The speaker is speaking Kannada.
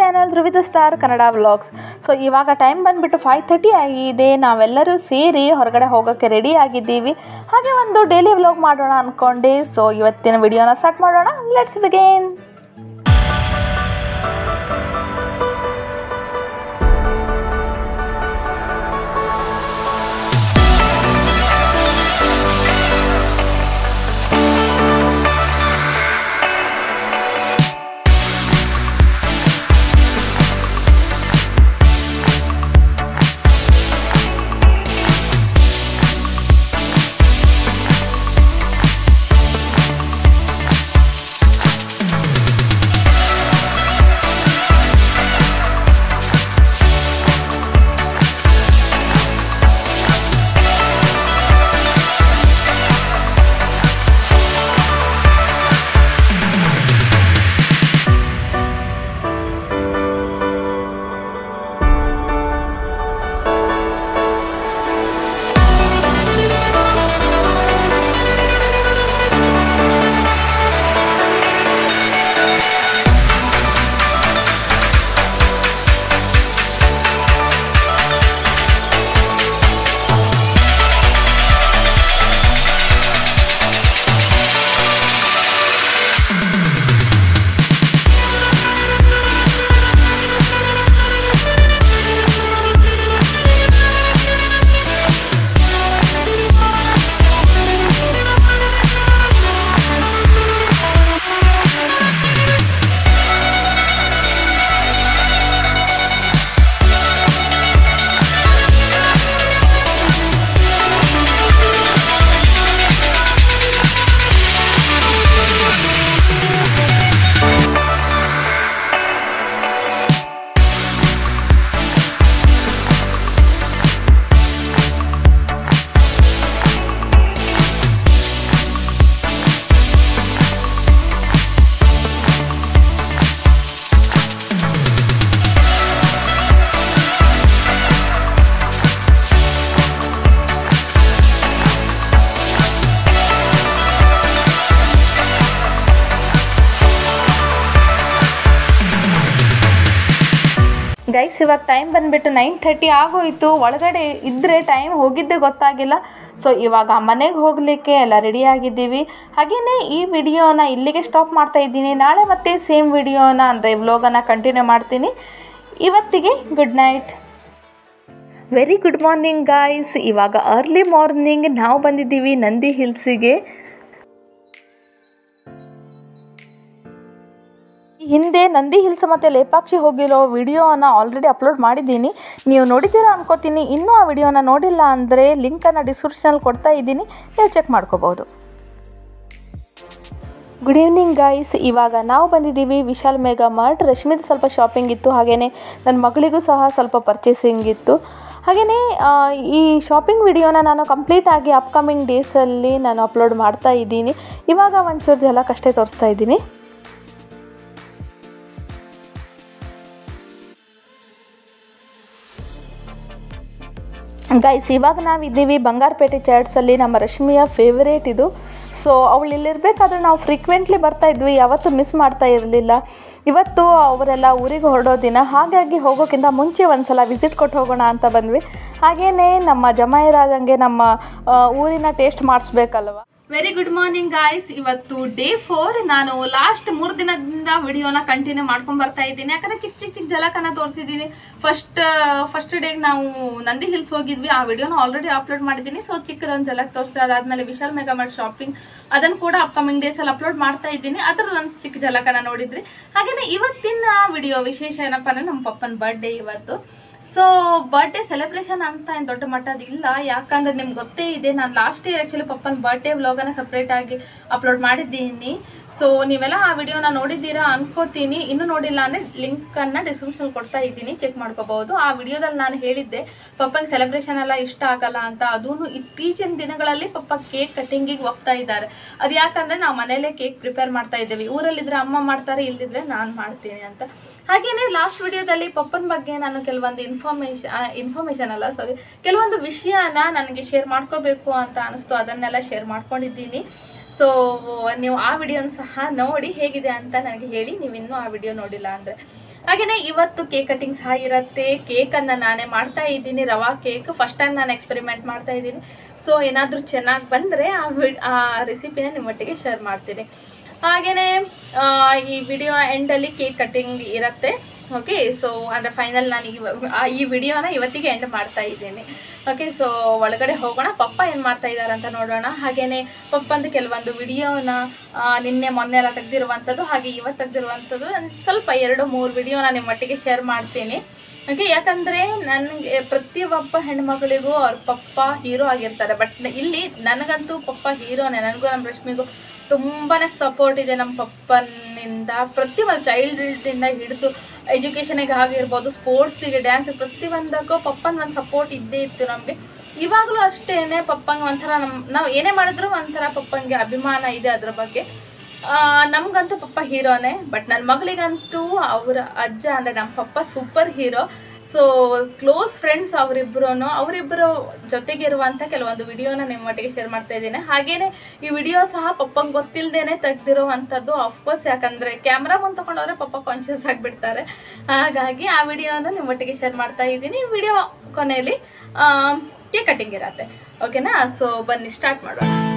channel Dhruvitha star Kannada vlogs so ಇವಾಗ ಟೈಮ್ ಬಂದುಬಿಟ್ಟು ಫೈವ್ ತರ್ಟಿ ಆಗಿದೆ ನಾವೆಲ್ಲರೂ ಸೇರಿ ಹೊರಗಡೆ ಹೋಗೋಕ್ಕೆ ರೆಡಿ ಆಗಿದ್ದೀವಿ ಹಾಗೆ ಒಂದು ಡೈಲಿ ವ್ಲಾಗ್ ಮಾಡೋಣ ಅಂದ್ಕೊಂಡೆ ಸೊ ಇವತ್ತಿನ ವಿಡಿಯೋನ ಸ್ಟಾರ್ಟ್ ಮಾಡೋಣ ಲೆಟ್ಸ್ ಬಿಗೇನ್ ಗೈಸ್ ಇವಾಗ ಟೈಮ್ ಬಂದುಬಿಟ್ಟು ನೈನ್ ಥರ್ಟಿ ಆಗೋಯಿತು ಒಳಗಡೆ ಇದ್ದರೆ ಟೈಮ್ ಹೋಗಿದ್ದೇ ಗೊತ್ತಾಗಿಲ್ಲ ಸೊ ಇವಾಗ ಮನೆಗೆ ಹೋಗಲಿಕ್ಕೆ ಎಲ್ಲ ರೆಡಿ ಆಗಿದ್ದೀವಿ ಹಾಗೆಯೇ ಈ ವಿಡಿಯೋನ ಇಲ್ಲಿಗೆ ಸ್ಟಾಪ್ ಮಾಡ್ತಾ ಇದ್ದೀನಿ ನಾಳೆ ಮತ್ತೆ ಸೇಮ್ ವಿಡಿಯೋನ ಅಂದರೆ ವ್ಲೋಗನ್ನು ಕಂಟಿನ್ಯೂ ಮಾಡ್ತೀನಿ ಇವತ್ತಿಗೆ good night very good morning guys ಇವಾಗ ಅರ್ಲಿ ಮಾರ್ನಿಂಗ್ ನಾವು ಬಂದಿದ್ದೀವಿ ನಂದಿ ಹಿಲ್ಸಿಗೆ ಹಿಂದೆ ನಂದಿ ಹಿಲ್ಸ್ ಮತ್ತು ಲೇಪಾಕ್ಷಿ ಹೋಗಿರೋ ವಿಡಿಯೋನ ಆಲ್ರೆಡಿ ಅಪ್ಲೋಡ್ ಮಾಡಿದ್ದೀನಿ ನೀವು ನೋಡಿದ್ದೀರಾ ಅನ್ಕೋತೀನಿ ಇನ್ನೂ ಆ ವಿಡಿಯೋನ ನೋಡಿಲ್ಲ ಅಂದರೆ ಲಿಂಕನ್ನು ಡಿಸ್ಕ್ರಿಪ್ಷನಲ್ಲಿ ಕೊಡ್ತಾ ಇದ್ದೀನಿ ನೀವು ಚೆಕ್ ಮಾಡ್ಕೋಬೋದು ಗುಡ್ ಈವ್ನಿಂಗ್ ಗೈಸ್ ಇವಾಗ ನಾವು ಬಂದಿದ್ದೀವಿ ವಿಶಾಲ್ ಮೇಘಾ ಮಾರ್ಟ್ ರಶ್ಮಿದು ಸ್ವಲ್ಪ ಶಾಪಿಂಗ್ ಇತ್ತು ಹಾಗೆಯೇ ನನ್ನ ಮಗಳಿಗೂ ಸಹ ಸ್ವಲ್ಪ ಪರ್ಚೇಸಿಂಗ್ ಇತ್ತು ಹಾಗೆಯೇ ಈ ಶಾಪಿಂಗ್ ವಿಡಿಯೋನ ನಾನು ಕಂಪ್ಲೀಟಾಗಿ ಅಪ್ಕಮಿಂಗ್ ಡೇಸಲ್ಲಿ ನಾನು ಅಪ್ಲೋಡ್ ಮಾಡ್ತಾ ಇದ್ದೀನಿ ಇವಾಗ ಒಂಚೂರು ಜಲಕ್ಕಷ್ಟೇ ತೋರಿಸ್ತಾ ಇದ್ದೀನಿ ಗೈಸ್ ಇವಾಗ ನಾವಿದ್ದೀವಿ ಬಂಗಾರಪೇಟೆ ಚರ್ಚಲ್ಲಿ ನಮ್ಮ ರಶ್ಮಿಯ ಫೇವರೇಟ್ ಇದು ಸೊ ಅವಳು ಇಲ್ಲಿರಬೇಕಾದ್ರೆ ನಾವು ಫ್ರೀಕ್ವೆಂಟ್ಲಿ ಬರ್ತಾ ಇದ್ವಿ ಯಾವತ್ತೂ ಮಿಸ್ ಮಾಡ್ತಾ ಇರಲಿಲ್ಲ ಇವತ್ತು ಅವರೆಲ್ಲ ಊರಿಗೆ ಹೊರಡೋ ದಿನ ಹಾಗಾಗಿ ಹೋಗೋಕ್ಕಿಂತ ಮುಂಚೆ ಒಂದು ಸಲ ವಿಸಿಟ್ ಕೊಟ್ಟು ಹೋಗೋಣ ಅಂತ ಬಂದ್ವಿ ಹಾಗೆಯೇ ನಮ್ಮ ಜಮಾಯಿ ರಾಜಂಗೆ ನಮ್ಮ ಆ, ಊರಿನ ಟೇಸ್ಟ್ ಮಾಡಿಸ್ಬೇಕಲ್ವ ವೆರಿ ಗುಡ್ ಮಾರ್ನಿಂಗ್ ಗಾಯ್ಸ್ ಇವತ್ತು ಡೇ ಫೋರ್ ನಾನು ಲಾಸ್ಟ್ ಮೂರು ದಿನದಿಂದ ವಿಡಿಯೋನ ಕಂಟಿನ್ಯೂ ಮಾಡ್ಕೊಂಡ್ ಬರ್ತಾ ಇದ್ದೀನಿ ಯಾಕಂದ್ರೆ ಚಿಕ್ಕ ಚಿಕ್ಕ ಚಿಕ್ಕ ಜಲಕನ್ನ ತೋರಿಸಿದ್ದೀನಿ ಫಸ್ಟ್ ಫಸ್ಟ್ ಡೇಗೆ ನಾವು ನಂದಿ ಹಿಲ್ಸ್ ಹೋಗಿದ್ವಿ ಆ ವಿಡಿಯೋನ ಆಲ್ರೆಡಿ ಅಪ್ಲೋಡ್ ಮಾಡಿದ್ದೀನಿ ಸೊ ಚಿಕ್ಕದೊಂದು ಜಲಕ್ ತೋರಿಸ್ತಾ ಅದಾದ್ಮೇಲೆ ವಿಶಾಲ್ ಮೆಗಾ ಮಾರ್ಟ್ ಶಾಪಿಂಗ್ ಅದನ್ನು ಕೂಡ ಅಪ್ಕಮಿಂಗ್ ಡೇಸ್ ಅಲ್ಲಿ ಅಪ್ಲೋಡ್ ಮಾಡ್ತಾ ಇದ್ದೀನಿ ಅದ್ರದ್ದು ಒಂದು ಚಿಕ್ಕ ಜಲಕನ ನೋಡಿದ್ರಿ ಹಾಗೇನೆ ಇವತ್ತಿನ ವಿಡಿಯೋ ವಿಶೇಷ ಏನಪ್ಪ ಅಂದ್ರೆ ನಮ್ಮ ಪಪ್ಪನ ಬರ್ಡೇ ಇವತ್ತು ಸೊ ಬರ್ಡೇ ಸೆಲೆಬ್ರೇಷನ್ ಅಂತ ಏನು ದೊಡ್ಡ ಮಟ್ಟದ ಇಲ್ಲ ಯಾಕಂದ್ರೆ ನಿಮ್ಗೆ ಗೊತ್ತೇ ಇದೆ ನಾನು ಲಾಸ್ಟ್ ಇಯರ್ ಆ್ಯಕ್ಚುಲಿ ಪಪ್ಪನ ಬರ್ಡೇ ವ್ಲಾಗನ್ನ ಸಪ್ರೇಟ್ ಆಗಿ ಅಪ್ಲೋಡ್ ಮಾಡಿದ್ದೀನಿ ಸೊ ನೀವೆಲ್ಲ ಆ ವಿಡಿಯೋನ ನೋಡಿದ್ದೀರಾ ಅನ್ಕೋತೀನಿ ಇನ್ನೂ ನೋಡಿಲ್ಲ ಅಂದರೆ ಲಿಂಕನ್ನು ಡಿಸ್ಕ್ರಿಪ್ಷನ್ ಕೊಡ್ತಾ ಇದ್ದೀನಿ ಚೆಕ್ ಮಾಡ್ಕೋಬಹುದು ಆ ವಿಡಿಯೋದಲ್ಲಿ ನಾನು ಹೇಳಿದ್ದೆ ಪಪ್ಪಂಗೆ ಸೆಲೆಬ್ರೇಷನ್ ಎಲ್ಲ ಇಷ್ಟ ಆಗಲ್ಲ ಅಂತ ಅದೂ ಇತ್ತೀಚಿನ ದಿನಗಳಲ್ಲಿ ಪಪ್ಪ ಕೇಕ್ ಕಟಿಂಗಿಗೆ ಹೋಗ್ತಾ ಇದ್ದಾರೆ ಅದು ಯಾಕಂದ್ರೆ ನಾವು ಮನೇಲೆ ಕೇಕ್ ಪ್ರಿಪೇರ್ ಮಾಡ್ತಾ ಇದ್ದೇವೆ ಊರಲ್ಲಿದ್ರೆ ಅಮ್ಮ ಮಾಡ್ತಾರೆ ಇಲ್ಲಿದ್ರೆ ನಾನು ಮಾಡ್ತೀನಿ ಅಂತ ಹಾಗೇನೆ ಲಾಸ್ಟ್ ವಿಡಿಯೋದಲ್ಲಿ ಪಪ್ಪನ ಬಗ್ಗೆ ನಾನು ಕೆಲವೊಂದು ಇನ್ಫಾರ್ಮೇಶನ್ ಇನ್ಫಾರ್ಮೇಶನ್ ಅಲ್ಲ ಸಾರಿ ಕೆಲವೊಂದು ವಿಷಯನ ನನಗೆ ಶೇರ್ ಮಾಡ್ಕೋಬೇಕು ಅಂತ ಅನಿಸ್ತು ಅದನ್ನೆಲ್ಲ ಶೇರ್ ಮಾಡ್ಕೊಂಡಿದ್ದೀನಿ ಸೊ ನೀವು ಆ ವಿಡಿಯೋನ ಸಹ ನೋಡಿ ಹೇಗಿದೆ ಅಂತ ನನಗೆ ಹೇಳಿ ನೀವು ಇನ್ನೂ ಆ ವಿಡಿಯೋ ನೋಡಿಲ್ಲ ಅಂದರೆ ಹಾಗೆಯೇ ಇವತ್ತು ಕೇಕ್ ಕಟಿಂಗ್ ಸಹ ಇರುತ್ತೆ ಕೇಕನ್ನು ನಾನೇ ಮಾಡ್ತಾ ಇದ್ದೀನಿ ರವಾ ಕೇಕ್ ಫಸ್ಟ್ ಟೈಮ್ ನಾನು ಎಕ್ಸ್ಪೆರಿಮೆಂಟ್ ಮಾಡ್ತಾ ಇದ್ದೀನಿ ಸೊ ಏನಾದರೂ ಚೆನ್ನಾಗಿ ಬಂದರೆ ಆ ವಿ ಆ ರೆಸಿಪಿನ ನಿಮ್ಮೊಟ್ಟಿಗೆ ಶೇರ್ ಮಾಡ್ತೀನಿ ಹಾಗೆಯೇ ಈ ವಿಡಿಯೋ ಎಂಡಲ್ಲಿ ಕೇಕ್ ಕಟಿಂಗ್ ಇರುತ್ತೆ ಓಕೆ ಸೊ ಅಂದರೆ ಫೈನಲ್ ನಾನು ಇವ ಆ ಈ ವಿಡಿಯೋನ ಇವತ್ತಿಗೆ ಎಂಡ್ ಮಾಡ್ತಾ ಇದ್ದೀನಿ ಓಕೆ ಸೊ ಒಳಗಡೆ ಹೋಗೋಣ ಪಪ್ಪ ಏನು ಮಾಡ್ತಾ ಇದ್ದಾರೆ ಅಂತ ನೋಡೋಣ ಹಾಗೆಯೇ ಪಪ್ಪಂದು ಕೆಲವೊಂದು ವಿಡಿಯೋನ ನಿನ್ನೆ ಮೊನ್ನೆ ಎಲ್ಲ ತೆಗೆದಿರುವಂಥದ್ದು ಹಾಗೆ ಇವತ್ತು ತೆಗೆದಿರುವಂಥದ್ದು ಒಂದು ಸ್ವಲ್ಪ ಎರಡು ಮೂರು ವಿಡಿಯೋನ ನಿಮ್ಮೊಟ್ಟಿಗೆ ಶೇರ್ ಮಾಡ್ತೀನಿ ಓಕೆ ಯಾಕಂದರೆ ನನಗೆ ಪ್ರತಿಯೊಬ್ಬ ಹೆಣ್ಮಗಳಿಗೂ ಅವ್ರ ಪಪ್ಪ ಹೀರೋ ಆಗಿರ್ತಾರೆ ಬಟ್ ಇಲ್ಲಿ ನನಗಂತೂ ಪಪ್ಪ ಹೀರೋನೇ ನನಗೂ ನಮ್ಮ ರಶ್ಮಿಗೂ ತುಂಬಾ ಸಪೋರ್ಟ್ ಇದೆ ನಮ್ಮ ಪಪ್ಪನಿಂದ ಪ್ರತಿಯೊಂದು ಚೈಲ್ಡ್ಹುಡ್ಡಿಂದ ಹಿಡಿದು ಎಜುಕೇಷನಿಗೆ ಆಗಿರ್ಬೋದು ಸ್ಪೋರ್ಟ್ಸಿಗೆ ಡ್ಯಾನ್ಸ್ ಪ್ರತಿಯೊಂದಕ್ಕೂ ಪಪ್ಪನ ಒಂದು ಸಪೋರ್ಟ್ ಇದ್ದೇ ಇತ್ತು ನಮಗೆ ಇವಾಗಲೂ ಅಷ್ಟೇನೆ ಪಪ್ಪಂಗೆ ಒಂಥರ ನಮ್ಮ ನಾವು ಏನೇ ಮಾಡಿದ್ರು ಒಂಥರ ಪಪ್ಪಂಗೆ ಅಭಿಮಾನ ಇದೆ ಅದ್ರ ಬಗ್ಗೆ ಆ, ನಮ್ಗಂತೂ ಪಪ್ಪ ಹೀರೋನೇ ಬಟ್ ನನ್ನ ಮಗಳಿಗಂತೂ ಅವರ ಅಜ್ಜ ಅಂದರೆ ನಮ್ಮ ಪಪ್ಪ super hero so close friends ಅವರಿಬ್ಬರು ಅವರಿಬ್ಬರು ಜೊತೆಗಿರುವಂಥ ಕೆಲವೊಂದು ವಿಡಿಯೋನ ನಿಮ್ಮೊಟ್ಟಿಗೆ ಶೇರ್ ಮಾಡ್ತಾ ಇದ್ದೀನಿ ಹಾಗೇನೆ ಈ ವಿಡಿಯೋ ಸಹ ಪಪ್ಪಂಗೆ ಗೊತ್ತಿಲ್ಲದೇನೆ ತೆಗ್ದಿರೋವಂಥದ್ದು ಅಫ್ಕೋರ್ಸ್ ಯಾಕಂದರೆ ಕ್ಯಾಮ್ರಾ ಮುಂದೆ ತಗೊಂಡವ್ರೆ ಪಪ್ಪ ಕಾನ್ಷಿಯಸ್ ಆಗಿಬಿಡ್ತಾರೆ ಹಾಗಾಗಿ ಆ ವಿಡಿಯೋನ ನಿಮ್ಮೊಟ್ಟಿಗೆ ಶೇರ್ ಮಾಡ್ತಾ ಇದ್ದೀನಿ ವಿಡಿಯೋ ಕೊನೆಯಲ್ಲಿ ಕೇಕ್ ಕಟಿಂಗ್ ಇರತ್ತೆ ಓಕೆನಾ ಸೊ ಬನ್ನಿ ಸ್ಟಾರ್ಟ್ ಮಾಡೋಣ